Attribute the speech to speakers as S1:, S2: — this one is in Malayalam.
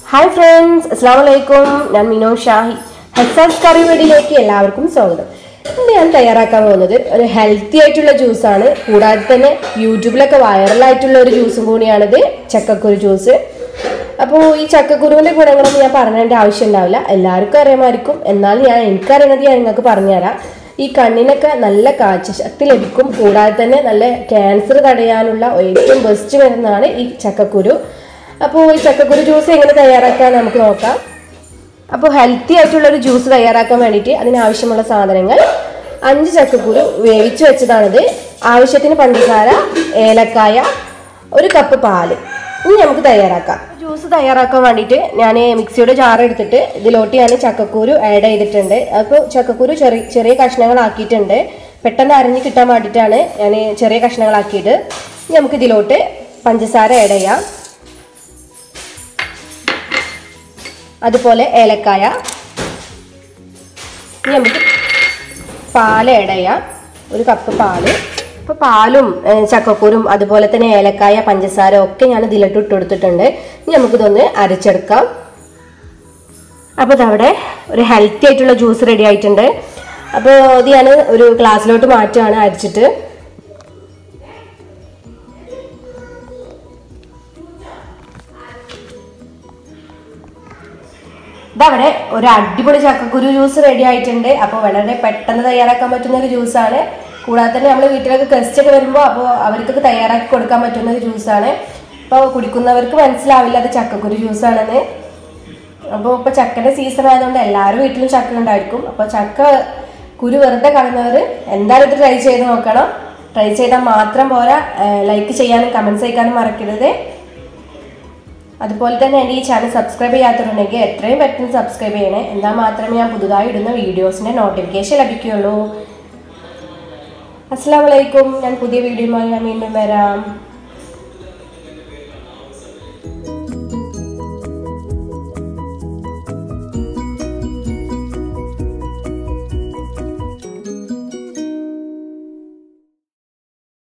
S1: ഹായ് ഫ്രണ്ട്സ് അസ്സാം വലൈക്കും ഞാൻ മിനോ ഷാഹി ഹെസാസ് കറി വീടിലേക്ക് എല്ലാവർക്കും സ്വാഗതം ഇന്ന് ഞാൻ തയ്യാറാക്കാൻ പോകുന്നത് ഒരു ഹെൽത്തി ആയിട്ടുള്ള ജ്യൂസാണ് കൂടാതെ തന്നെ യൂട്യൂബിലൊക്കെ വൈറലായിട്ടുള്ള ഒരു ജ്യൂസും കൂടിയാണിത് ചക്കക്കുരു ജ്യൂസ് അപ്പോൾ ഈ ചക്കക്കുരുവിൻ്റെ ഗുണങ്ങളൊന്നും ഞാൻ പറഞ്ഞതിൻ്റെ ആവശ്യം ഉണ്ടാവില്ല എല്ലാവർക്കും അറിയാമായിരിക്കും എന്നാലും ഞാൻ എനിക്കറിയണത് ഞാൻ നിങ്ങൾക്ക് പറഞ്ഞുതരാം ഈ കണ്ണിനൊക്കെ നല്ല കാഴ്ച ശക്തി ലഭിക്കും കൂടാതെ തന്നെ നല്ല ക്യാൻസർ തടയാനുള്ള ഏറ്റവും ബെസ്റ്റ് മരുന്നാണ് ഈ ചക്കക്കുരു അപ്പോൾ ഈ ചക്കക്കുരു ജ്യൂസ് എങ്ങനെ തയ്യാറാക്കാൻ നമുക്ക് നോക്കാം അപ്പോൾ ഹെൽത്തി ആയിട്ടുള്ള ഒരു ജ്യൂസ് തയ്യാറാക്കാൻ വേണ്ടിയിട്ട് അതിനാവശ്യമുള്ള സാധനങ്ങൾ അഞ്ച് ചക്കക്കുരു വേവിച്ച് വെച്ചതാണിത് ആവശ്യത്തിന് പഞ്ചസാര ഏലക്കായ ഒരു കപ്പ് പാല് ഇനി നമുക്ക് തയ്യാറാക്കാം ജ്യൂസ് തയ്യാറാക്കാൻ വേണ്ടിയിട്ട് ഞാൻ മിക്സിയുടെ ജാർ എടുത്തിട്ട് ഇതിലോട്ട് ഞാൻ ചക്കക്കുരു ആഡ് ചെയ്തിട്ടുണ്ട് അപ്പോൾ ചക്കക്കുരു ചെറിയ ചെറിയ കഷ്ണങ്ങളാക്കിയിട്ടുണ്ട് പെട്ടെന്ന് അരിഞ്ഞ് കിട്ടാൻ വേണ്ടിയിട്ടാണ് ഞാൻ ചെറിയ കഷ്ണങ്ങളാക്കിയിട്ട് ഇനി നമുക്ക് ഇതിലോട്ട് പഞ്ചസാര ആഡ് ചെയ്യാം അതുപോലെ ഏലക്കായ ഇനി നമുക്ക് പാല് ആഡ് ചെയ്യാം ഒരു കപ്പ് പാല് ഇപ്പോൾ പാലും ഏഹ്, ചക്കക്കൂരും അതുപോലെ തന്നെ ഏലക്കായ പഞ്ചസാര ഒക്കെ ഞാൻ ഇതിലിട്ട് ഇട്ട് കൊടുത്തിട്ടുണ്ട് ഇനി നമുക്കിതൊന്ന് അരച്ചെടുക്കാം അപ്പോൾ ഇതവിടെ ഒരു ഹെൽത്തി ആയിട്ടുള്ള ജ്യൂസ് റെഡി ആയിട്ടുണ്ട് അപ്പോൾ ഇത് ഞാൻ ഒരു ഗ്ലാസ്സിലോട്ട് മാറ്റുകയാണ് അരിച്ചിട്ട് ഇതവിടെ ഒരു അടിപൊളി ചക്കക്കുരു ജ്യൂസ് റെഡി ആയിട്ടുണ്ട് അപ്പോൾ വളരെ പെട്ടെന്ന് തയ്യാറാക്കാൻ പറ്റുന്ന ഒരു ജ്യൂസാണ് കൂടാതെ തന്നെ നമ്മൾ വീട്ടിലൊക്കെ ഗസ്റ്റ് ഒക്കെ വരുമ്പോൾ അപ്പോൾ അവർക്കൊക്കെ തയ്യാറാക്കി കൊടുക്കാൻ പറ്റുന്ന ഒരു ജ്യൂസാണ് അപ്പോൾ കുടിക്കുന്നവർക്ക് മനസ്സിലാവില്ല അത് ചക്കക്കുരു ജ്യൂസാണെന്ന് അപ്പോൾ ഇപ്പോൾ ചക്കയുടെ സീസൺ ആയതുകൊണ്ട് എല്ലാവരും വീട്ടിലും ചക്ക ഉണ്ടായിരിക്കും അപ്പോൾ ചക്ക കുരു വെറുതെ കളയുന്നവർ എന്തായാലും ഇത് ട്രൈ ചെയ്ത് നോക്കണം ട്രൈ ചെയ്താൽ മാത്രം പോരാ ലൈക്ക് ചെയ്യാനും കമൻറ്റ്സ് അയക്കാനും മറക്കരുത് അതുപോലെ തന്നെ എൻ്റെ ഈ ചാനൽ സബ്സ്ക്രൈബ് ചെയ്യാത്തവരുണ്ടെങ്കിൽ എത്രയും പെട്ടെന്ന് സബ്സ്ക്രൈബ് ചെയ്യണേ എന്നാൽ മാത്രമേ ഞാൻ പുതുതായി ഇടുന്ന വീഡിയോസിൻ്റെ നോട്ടിഫിക്കേഷൻ ലഭിക്കുകയുള്ളൂ അസ്സാം വലൈക്കും ഞാൻ പുതിയ വീഡിയോയുമായി ഞാൻ വീണ്ടും വരാം